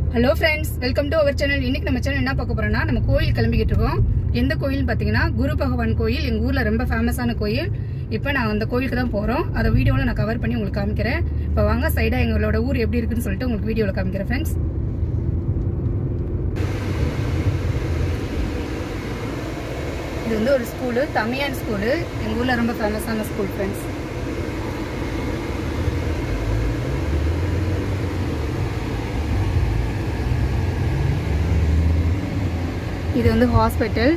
hello friends welcome to our channel இன்னைக்கு நம்ம channel என்ன பார்க்க போறோம்னா நம்ம கோயில் கிளம்பிக்கிட்டு இருக்கோம் எந்த கோயில் பார்த்தீங்கன்னா குரு பகவான் கோயில் எங்கள் ஊரில் ரொம்ப ஃபேமஸான கோயில் இப்போ நான் அந்த கோயிலுக்கு தான் போகிறோம் அதை வீடியோவில் நான் கவர் பண்ணி உங்களுக்கு காமிக்கிறேன் இப்போ வாங்க சைடாக எங்களோட ஊர் எப்படி இருக்குன்னு சொல்லிட்டு உங்களுக்கு வீடியோவில் காமிக்கிறேன் ஃப்ரெண்ட்ஸ் இது வந்து ஒரு ஸ்கூலு தமிழன் ஸ்கூலு எங்கள் ஊரில் ரொம்ப ஃபேமஸான ஸ்கூல் ஃப்ரெண்ட்ஸ் இது வந்து ஹாஸ்பிட்டல்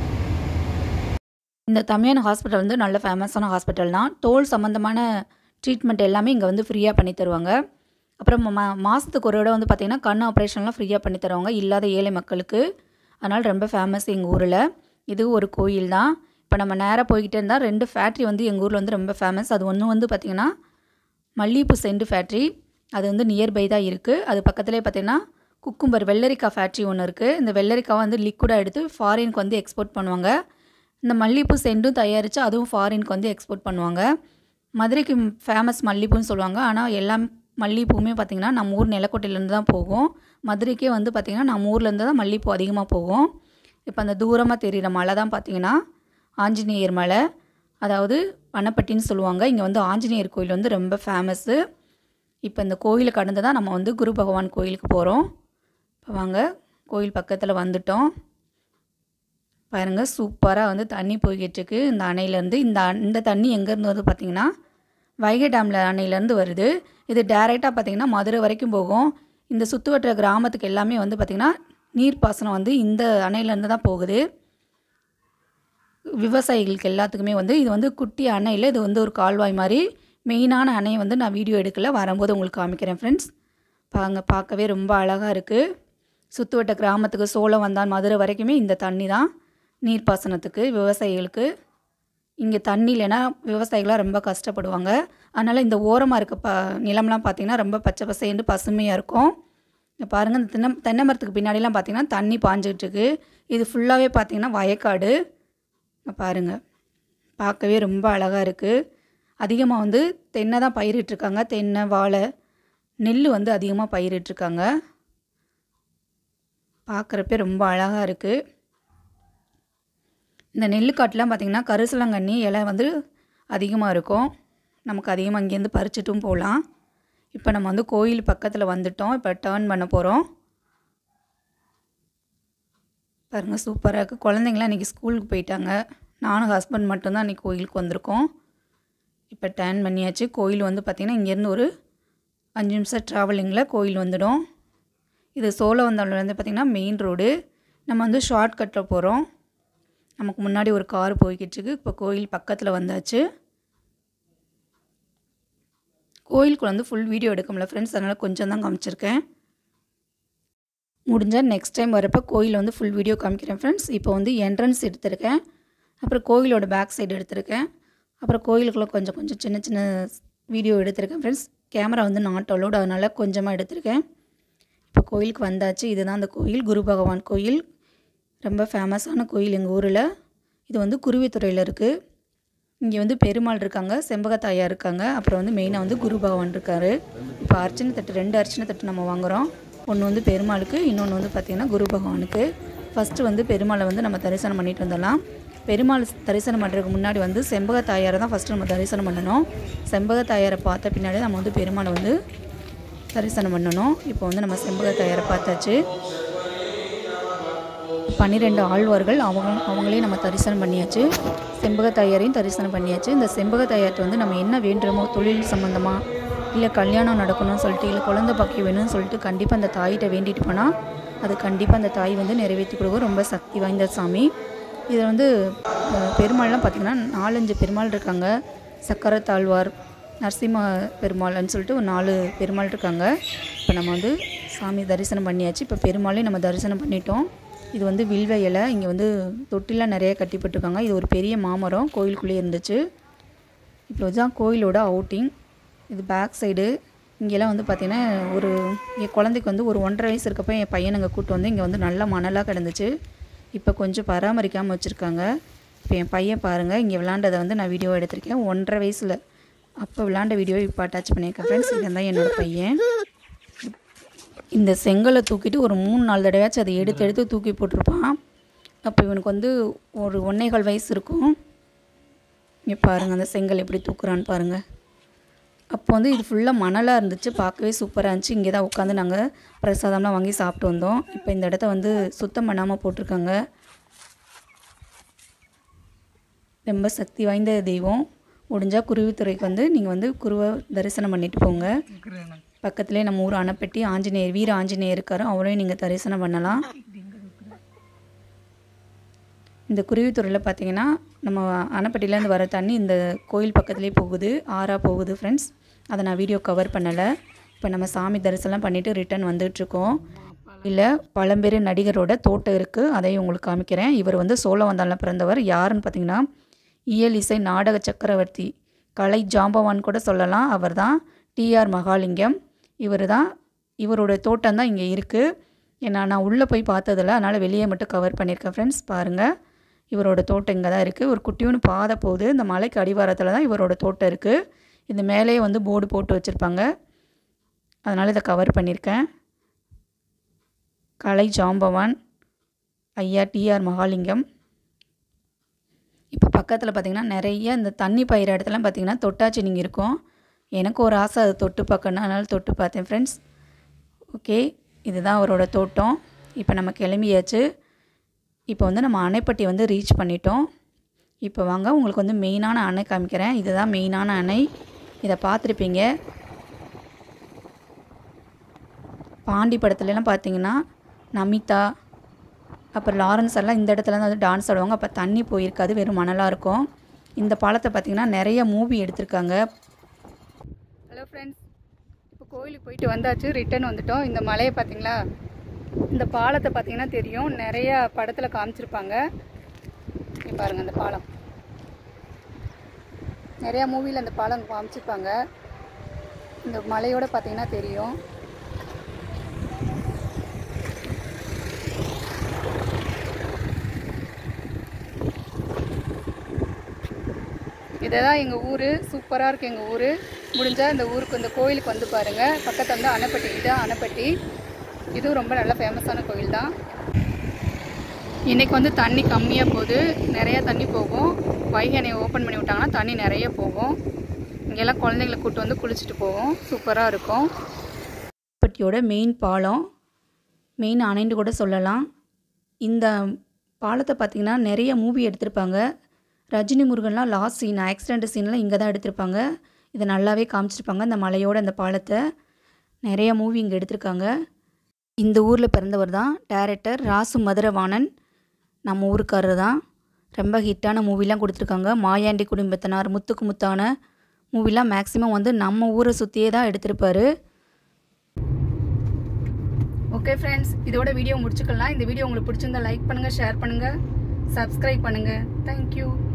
இந்த தமிழன் ஹாஸ்பிட்டல் வந்து நல்ல ஃபேமஸான ஹாஸ்பிட்டல் தான் தோல் சம்மந்தமான ட்ரீட்மெண்ட் எல்லாமே இங்கே வந்து ஃப்ரீயாக பண்ணி தருவாங்க அப்புறம் மா மாதத்துக்கு ஒரு இடம் வந்து பார்த்திங்கன்னா கண் ஆப்ரேஷன்லாம் ஃப்ரீயாக பண்ணி தருவாங்க இல்லாத ஏழை மக்களுக்கு அதனால் ரொம்ப ஃபேமஸ் எங்கள் ஊரில் இது ஒரு கோயில் தான் இப்போ நம்ம நேராக போய்கிட்டே இருந்தால் ரெண்டு ஃபேக்ட்ரி வந்து எங்கள் ஊரில் வந்து ரொம்ப ஃபேமஸ் அது ஒன்று வந்து பார்த்திங்கன்னா மல்லிகைப்பூ செண்டு ஃபேக்ட்ரி அது வந்து நியர்பை தான் இருக்குது அது பக்கத்துலேயே பார்த்திங்கன்னா குக்கும்பர் வெள்ளரிக்காய் ஃபேக்ட்ரி ஒன்று இருக்குது இந்த வெள்ளரிக்காவை வந்து லிக்விடாக எடுத்து ஃபாரினுக்கு வந்து எக்ஸ்போர்ட் பண்ணுவாங்க இந்த மல்லிகைப்பூ செண்டும் தயாரித்து அதுவும் ஃபாரினுக்கு வந்து எக்ஸ்போர்ட் பண்ணுவாங்க மதுரைக்கு ஃபேமஸ் மல்லிகைப்பூன்னு சொல்லுவாங்க ஆனால் எல்லாம் மல்லிகைப்பூவுமே பார்த்திங்கன்னா நம்ம ஊர் நிலக்கோட்டையிலேருந்து தான் போகும் மதுரைக்கே வந்து பார்த்திங்கன்னா நம்ம ஊர்லேருந்து தான் மல்லிகைப்பூ அதிகமாக போகும் இப்போ அந்த தூரமாக தெரிகிற மலை தான் பார்த்திங்கன்னா ஆஞ்சநேயர் மலை அதாவது வனப்பட்டின்னு சொல்லுவாங்க இங்கே வந்து ஆஞ்சநேயர் கோயில் வந்து ரொம்ப ஃபேமஸ்ஸு இப்போ இந்த கோயிலை கடந்து தான் நம்ம வந்து குரு பகவான் கோயிலுக்கு போகிறோம் இப்போ வாங்க கோயில் பக்கத்தில் வந்துட்டோம் பாருங்கள் சூப்பராக வந்து தண்ணி போய்கிட்டு இருக்கு இந்த அணையிலேருந்து இந்த அண்- இந்த தண்ணி எங்கேருந்து வருது பார்த்தீங்கன்னா வைகை டேமில் அணையிலேருந்து வருது இது டேரெக்டாக பார்த்தீங்கன்னா மதுரை வரைக்கும் போகும் இந்த சுற்றுவட்டார கிராமத்துக்கு எல்லாமே வந்து பார்த்திங்கன்னா நீர்ப்பாசனம் வந்து இந்த அணையிலேருந்து தான் போகுது விவசாயிகளுக்கு எல்லாத்துக்குமே வந்து இது வந்து குட்டி அணையில் இது வந்து ஒரு கால்வாய் மாதிரி மெயினான அணையை வந்து நான் வீடியோ எடுக்கல வரும்போது உங்களுக்கு காமிக்கிறேன் ஃப்ரெண்ட்ஸ் பாங்க பார்க்கவே ரொம்ப அழகாக இருக்குது சுற்றுவட்ட கிராமத்துக்கு சோளம் வந்தான் மதுரை வரைக்குமே இந்த தண்ணி தான் நீர்ப்பாசனத்துக்கு விவசாயிகளுக்கு இங்கே தண்ணி இல்லைன்னா விவசாயிகளாக ரொம்ப கஷ்டப்படுவாங்க அதனால் இந்த ஓரமாக இருக்க ப நிலம்லாம் பார்த்திங்கன்னா ரொம்ப பச்சை பசேன்னு பசுமையாக இருக்கும் இங்க பாருங்கள் இந்த தென்னை தென்னை மரத்துக்கு பின்னாடிலாம் பார்த்திங்கன்னா தண்ணி பாஞ்சிக்கிட்டு இருக்கு இது ஃபுல்லாகவே பார்த்திங்கன்னா வயக்காடு இங்க பாருங்க பார்க்கவே ரொம்ப அழகாக இருக்குது அதிகமாக வந்து தென்னை தான் பயிரிட்டிருக்காங்க தென்னை வாழை நெல் வந்து அதிகமாக பயிரிட்டிருக்காங்க பார்க்குறப்பே ரொம்ப அழகாக இருக்குது இந்த நெல்லுக்காட்டுலாம் பார்த்திங்கன்னா கரிசலாங்கண்ணி இலை வந்து அதிகமாக இருக்கும் நமக்கு அதிகமாக இங்கேருந்து பறிச்சிட்டும் போகலாம் இப்போ நம்ம வந்து கோயில் பக்கத்தில் வந்துட்டோம் இப்போ டேர்ன் பண்ண போகிறோம் பாருங்கள் சூப்பராக இருக்குது குழந்தைங்களாம் இன்றைக்கி ஸ்கூலுக்கு போயிட்டாங்க நானும் ஹஸ்பண்ட் மட்டும்தான் இன்றைக்கி கோயிலுக்கு வந்திருக்கோம் இப்போ டேர்ன் பண்ணியாச்சு கோயில் வந்து பார்த்திங்கன்னா இங்கேருந்து ஒரு அஞ்சு நிமிஷம் ட்ராவலிங்கில் கோயில் வந்துடும் இது சோழவந்தாலேருந்து பார்த்திங்கன்னா மெயின் ரோடு நம்ம வந்து ஷார்ட்கட்டில் போகிறோம் நமக்கு முன்னாடி ஒரு கார் போய்கிட்டு இருக்கு இப்போ கோயில் பக்கத்தில் வந்தாச்சு கோயிலுக்குள்ள வந்து ஃபுல் வீடியோ எடுக்க முடியல ஃப்ரெண்ட்ஸ் அதனால் கொஞ்சம் தான் காமிச்சிருக்கேன் முடிஞ்சால் நெக்ஸ்ட் டைம் வரப்போ கோயில் வந்து ஃபுல் வீடியோ காமிக்கிறேன் ஃப்ரெண்ட்ஸ் இப்போ வந்து என்ட்ரன்ஸ் எடுத்திருக்கேன் அப்புறம் கோயிலோட பேக் சைடு எடுத்திருக்கேன் அப்புறம் கோயிலுக்குள்ளே கொஞ்சம் கொஞ்சம் சின்ன சின்ன வீடியோ எடுத்திருக்கேன் ஃப்ரெண்ட்ஸ் கேமரா வந்து நாட் அலோடு அதனால் கொஞ்சமாக எடுத்திருக்கேன் இப்போ கோயிலுக்கு வந்தாச்சு இதுதான் அந்த கோயில் குரு பகவான் கோயில் ரொம்ப ஃபேமஸான கோயில் எங்கள் ஊரில் இது வந்து குருவித்துறையில் இருக்குது இங்கே வந்து பெருமாள் இருக்காங்க செம்பகத்தாயார் இருக்காங்க அப்புறம் வந்து மெயினாக வந்து குரு பகவான் இருக்கார் இப்போ அர்ச்சனை தட்டு ரெண்டு அர்ச்சனை தட்டு நம்ம வாங்குகிறோம் ஒன்று வந்து பெருமாளுக்கு இன்னொன்று வந்து பார்த்திங்கன்னா குரு பகவானுக்கு ஃபஸ்ட்டு வந்து பெருமாளை வந்து நம்ம தரிசனம் பண்ணிட்டு வந்துடலாம் பெருமாள் தரிசனம் பண்ணுறதுக்கு முன்னாடி வந்து செம்பக தாயாரை தான் ஃபஸ்ட்டு நம்ம தரிசனம் பண்ணணும் செம்பக தாயாரை பார்த்த பின்னாடி நம்ம வந்து பெருமாளை வந்து தரிசனம் பண்ணணும் இப்போ வந்து நம்ம செம்பக தாயாரை பார்த்தாச்சு பன்னிரெண்டு ஆழ்வார்கள் அவங்க அவங்களையும் நம்ம தரிசனம் பண்ணியாச்சு செம்பக தாயாரையும் தரிசனம் பண்ணியாச்சு இந்த செம்பக தாயார்ட்ட வந்து நம்ம என்ன வேண்டுமோ தொழில் சம்மந்தமாக இல்லை கல்யாணம் நடக்கணும்னு சொல்லிட்டு இல்லை குழந்தை பாக்கியம் வேணும்னு சொல்லிட்டு கண்டிப்பாக அந்த தாயிட்ட வேண்டிட்டு போனால் அது கண்டிப்பாக அந்த தாய் வந்து நிறைவேற்றி கொடுக்கும் ரொம்ப சக்தி வாய்ந்த சாமி இதில் வந்து அஹ், பெருமாள்லாம் பார்த்திங்கன்னா நாலஞ்சு பெருமாள் இருக்காங்க சக்கரத்தாழ்வார் நரசிம்ம பெருமாள்னு சொல்லிட்டு ஒரு நாலு பெருமாள் இருக்காங்க இப்போ நம்ம வந்து சாமி தரிசனம் பண்ணியாச்சு இப்போ பெருமாளையும் நம்ம தரிசனம் பண்ணிட்டோம் இது வந்து வில்வ இலை இங்கே வந்து தொட்டிலாம் நிறைய கட்டிப்பட்டிருக்காங்க இது ஒரு பெரிய மாமரம் கோயிலுக்குள்ளேயே இருந்துச்சு இப்போ இதுதான் கோயிலோட அவுட்டிங் இது பேக் சைடு இங்கெல்லாம் வந்து பார்த்திங்கன்னா ஒரு என் குழந்தைக்கு வந்து ஒரு ஒன்றரை வயசு இருக்கப்போ என் பையனை அங்கே கூட்டு வந்து இங்கே வந்து நல்லா மணலாக கிடந்துச்சு இப்போ கொஞ்சம் பராமரிக்காமல் வச்சுருக்காங்க இப்போ என் பையன் பாருங்கள் இங்கே விளாண்டதை வந்து நான் வீடியோ எடுத்திருக்கேன் ஒன்றரை வயசில் அப்போ விளாண்ட வீடியோ இப்போ அட்டாச் பண்ணியிருக்கேன் ஃப்ரெண்ட்ஸ் இதான் தான் என்னோடய பையன் இந்த செங்கலை தூக்கிட்டு ஒரு மூணு நாலு தடவையாச்சும் அதை எடுத்து எடுத்து தூக்கி போட்டிருப்பான் அப்போ இவனுக்கு வந்து ஒரு ஒன்னேகால் வயசு இருக்கும் இங்கே பாருங்கள் அந்த செங்கல் எப்படி தூக்குறான்னு பாருங்கள் அப்போ வந்து இது ஃபுல்லாக மணலாக இருந்துச்சு பார்க்கவே சூப்பராக இருந்துச்சு இங்கே தான் உட்காந்து நாங்கள் பிரசாதம்லாம் வாங்கி சாப்பிட்டு வந்தோம் இப்போ இந்த இடத்த வந்து சுத்தம் பண்ணாமல் போட்டிருக்காங்க ரொம்ப சக்தி வாய்ந்த தெய்வம் முடிஞ்சால் குருவித்துறைக்கு வந்து நீங்கள் வந்து குருவை தரிசனம் பண்ணிட்டு போங்க பக்கத்துலேயே நம்ம ஊர் அணைப்பட்டி ஆஞ்சநேயர் வீர ஆஞ்சநேயர் இருக்காரு அவரையும் நீங்கள் தரிசனம் பண்ணலாம் இந்த குருவித்துறையில் பார்த்தீங்கன்னா நம்ம அணைப்பட்டியிலேருந்து வர தண்ணி இந்த கோயில் பக்கத்துலேயே போகுது ஆறாக போகுது ஃப்ரெண்ட்ஸ் அதை நான் வீடியோ கவர் பண்ணலை இப்போ நம்ம சாமி தரிசனம் பண்ணிவிட்டு ரிட்டர்ன் வந்துட்டுருக்கோம் இல்லை பழம்பெரு நடிகரோட தோட்டம் இருக்குது அதையும் உங்களுக்கு காமிக்கிறேன் இவர் வந்து சோழவந்தானில் பிறந்தவர் யாருன்னு பார்த்தீங்கன்னா இயல் இசை நாடக சக்கரவர்த்தி கலை ஜாம்பவான் கூட சொல்லலாம் அவர் தான் டிஆர் மகாலிங்கம் இவர் தான் இவரோட தோட்டம் தான் இங்கே இருக்குது ஏன்னா நான் உள்ளே போய் பார்த்ததில்ல அதனால் வெளியே மட்டும் கவர் பண்ணியிருக்கேன் ஃப்ரெண்ட்ஸ் பாருங்கள் இவரோட தோட்டம் இங்கே தான் இருக்குது ஒரு குட்டியோன்னு பாதை போகுது இந்த மலைக்கு அடிவாரத்தில் தான் இவரோட தோட்டம் இருக்குது இந்த மேலேயே வந்து போர்டு போட்டு வச்சுருப்பாங்க அதனால் இதை கவர் பண்ணியிருக்கேன் கலை ஜாம்பவான் ஐயா டிஆர் மகாலிங்கம் இப்போ பக்கத்தில் பார்த்திங்கன்னா நிறைய இந்த தண்ணி பயிர இடத்துலாம் பார்த்திங்கன்னா தொட்டாச்சி நீங்கள் இருக்கும் எனக்கு ஒரு ஆசை அதை தொட்டு பார்க்கணும் அதனால் தொட்டு பார்த்தேன் ஃப்ரெண்ட்ஸ் ஓகே இதுதான் அவரோட தோட்டம் இப்போ நம்ம கிளம்பியாச்சு இப்போ வந்து நம்ம அணைப்பட்டி வந்து ரீச் பண்ணிட்டோம் இப்போ வாங்க உங்களுக்கு வந்து மெயினான அணை காமிக்கிறேன் இதுதான் மெயினான அணை இதை பார்த்துருப்பீங்க பாண்டி படத்துலலாம் பார்த்தீங்கன்னா நமிதா அப்புறம் லாரன்ஸ் எல்லாம் இந்த இடத்துல தான் வந்து டான்ஸ் ஆடுவாங்க அப்போ தண்ணி போயிருக்காது வெறும் மணலாக இருக்கும் இந்த பாலத்தை பார்த்திங்கன்னா நிறைய மூவி எடுத்திருக்காங்க ஹலோ ஃப்ரெண்ட்ஸ் இப்போ கோயிலுக்கு போயிட்டு வந்தாச்சு ரிட்டர்ன் வந்துட்டோம் இந்த மலையை பார்த்தீங்களா இந்த பாலத்தை பார்த்தீங்கன்னா தெரியும் நிறைய படத்தில் காமிச்சிருப்பாங்க இங்க பாருங்க அந்த பாலம் நிறையா மூவியில் அந்த பாலம் காமிச்சிருப்பாங்க இந்த மலையோட பார்த்தீங்கன்னா தெரியும் இதுதான் எங்கள் ஊர் சூப்பராக இருக்குது எங்கள் ஊர் முடிஞ்சால் இந்த ஊருக்கு இந்த கோயிலுக்கு வந்து பாருங்கள் பக்கத்தில் வந்து அணைப்பட்டி இதுதான் அணைப்பட்டி இதுவும் ரொம்ப நல்ல ஃபேமஸான கோயில் தான் இன்றைக்கி வந்து தண்ணி கம்மியாக போகுது நிறைய தண்ணி போகும் வைகை அணையை ஓப்பன் பண்ணி விட்டாங்கன்னா தண்ணி நிறைய போகும் இங்கெல்லாம் குழந்தைங்களை கூட்டு வந்து குளிச்சுட்டு போவோம் சூப்பராக இருக்கும் பட்டியோட மெயின் பாலம் மெயின் அணைன்னு கூட சொல்லலாம் இந்த பாலத்தை பார்த்திங்கன்னா நிறைய மூவி எடுத்திருப்பாங்க ரஜினி முருகன்லாம் லாஸ்ட் சீன் ஆக்சிடெண்ட் சீன்லாம் இங்கே தான் எடுத்திருப்பாங்க இதை நல்லாவே காமிச்சிருப்பாங்க இந்த மலையோட அந்த பாலத்தை நிறைய மூவி இங்கே எடுத்திருக்காங்க இந்த ஊரில் பிறந்தவர் தான் டேரக்டர் ராசு மதுரவாணன் நம்ம ஊருக்காரர் தான் ரொம்ப ஹிட்டான மூவிலாம் கொடுத்துருக்காங்க மாயாண்டி குடும்பத்தினார் முத்துக்கு முத்தான மூவிலாம் மேக்ஸிமம் வந்து நம்ம ஊரை சுற்றியே தான் எடுத்திருப்பாரு ஓகே ஃப்ரெண்ட்ஸ் இதோட வீடியோ முடிச்சுக்கலாம் இந்த வீடியோ உங்களுக்கு பிடிச்சிருந்தா லைக் பண்ணுங்கள் ஷேர் பண்ணுங்கள் சப்ஸ்கிரைப் பண்ணுங்கள் தேங்க்யூ